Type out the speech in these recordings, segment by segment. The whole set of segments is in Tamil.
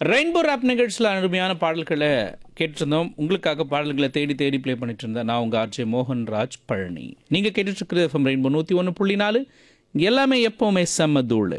ரெயின்போ ராப் நிகழ்ச்சியில் அருமையான பாடல்களை கேட்டிருந்தோம் உங்களுக்காக பாடல்களை தேடி தேடி ப்ளே பண்ணிட்டு இருந்தேன் நான் உங்கள் ஆர்ஜே மோகன் ராஜ் பழனி நீங்கள் கேட்டுட்டு இருக்கிறது எஃப்எம் ரெயின்போ நூற்றி ஒன்று புள்ளி நாலு இங்க எல்லாமே எப்போவுமே செம்ம தூள்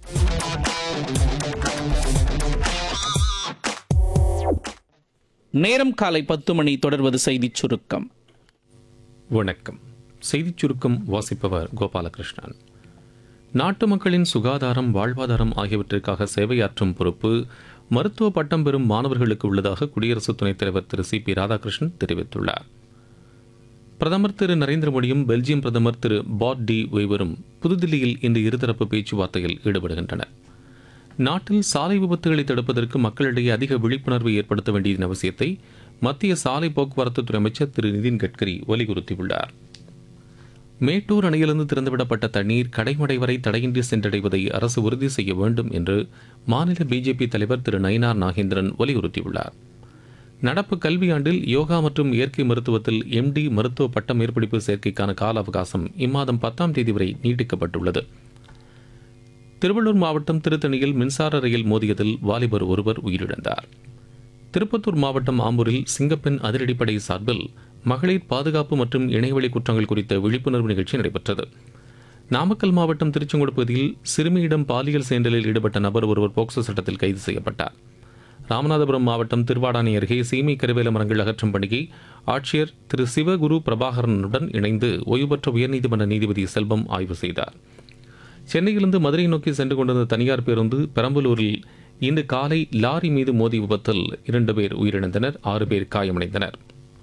நேரம் காலை பத்து மணி தொடர்வது செய்திச் சுருக்கம் வணக்கம் செய்திச் சுருக்கம் வாசிப்பவர் கோபாலகிருஷ்ணன் நாட்டு மக்களின் சுகாதாரம் வாழ்வாதாரம் ஆகியவற்றிற்காக சேவையாற்றும் பொறுப்பு மருத்துவ பட்டம் பெறும் மாணவர்களுக்கு உள்ளதாக குடியரசு துணைத் தலைவர் திரு சி பி ராதாகிருஷ்ணன் தெரிவித்துள்ளார் பிரதமர் திரு நரேந்திர மோடியும் பெல்ஜியம் பிரதமர் திரு பாட் டி ஒய்வரும் புதுதில்லியில் இன்று இருதரப்பு பேச்சுவார்த்தையில் ஈடுபடுகின்றனர் நாட்டில் சாலை விபத்துகளை தடுப்பதற்கு மக்களிடையே அதிக விழிப்புணர்வை ஏற்படுத்த வேண்டியதன் அவசியத்தை மத்திய சாலை போக்குவரத்து துறை அமைச்சர் திரு நிதின் கட்கரி வலியுறுத்தியுள்ளார் மேட்டூர் அணையிலிருந்து திறந்துவிடப்பட்ட தண்ணீர் கடைமடை வரை தடையின்றி சென்றடைவதை அரசு உறுதி செய்ய வேண்டும் என்று மாநில பிஜேபி தலைவர் திரு நயினார் நாகேந்திரன் வலியுறுத்தியுள்ளார் நடப்பு கல்வியாண்டில் யோகா மற்றும் இயற்கை மருத்துவத்தில் எம்டி மருத்துவ பட்ட மேற்படிப்பு சேர்க்கைக்கான கால அவகாசம் இம்மாதம் பத்தாம் தேதி வரை நீட்டிக்கப்பட்டுள்ளது திருவள்ளூர் மாவட்டம் திருத்தணியில் மின்சார ரயில் மோதியதில் வாலிபர் ஒருவர் உயிரிழந்தார் திருப்பத்தூர் மாவட்டம் ஆம்பூரில் சிங்கப்பெண் அதிரடிப்படை சார்பில் மகளிர் பாதுகாப்பு மற்றும் இணையவழி குற்றங்கள் குறித்த விழிப்புணர்வு நிகழ்ச்சி நடைபெற்றது நாமக்கல் மாவட்டம் திருச்செங்கோடு பகுதியில் சிறுமியிடம் பாலியல் சேண்டலில் ஈடுபட்ட நபர் ஒருவர் போக்சோ சட்டத்தில் கைது செய்யப்பட்டார் ராமநாதபுரம் மாவட்டம் திருவாடானை அருகே சீமை கருவேல மரங்கள் அகற்றும் பணியை ஆட்சியர் திரு சிவகுரு பிரபாகரனுடன் இணைந்து ஓய்வு பெற்ற உயர்நீதிமன்ற நீதிபதி செல்வம் ஆய்வு செய்தார் சென்னையிலிருந்து மதுரை நோக்கி சென்று கொண்டிருந்த தனியார் பேருந்து பெரம்பலூரில் இன்று காலை லாரி மீது மோதி விபத்தில் இரண்டு பேர் உயிரிழந்தனர் ஆறு பேர் காயமடைந்தனர்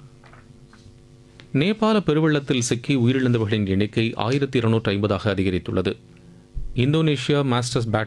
நேபாள பெருவெள்ளத்தில் சிக்கி உயிரிழந்தவர்களின் எண்ணிக்கை ஆயிரத்தி இருநூற்று ஐம்பதாக அதிகரித்துள்ளது இந்தோனேஷியா மாஸ்டர்ஸ் பேட்மிண்டன்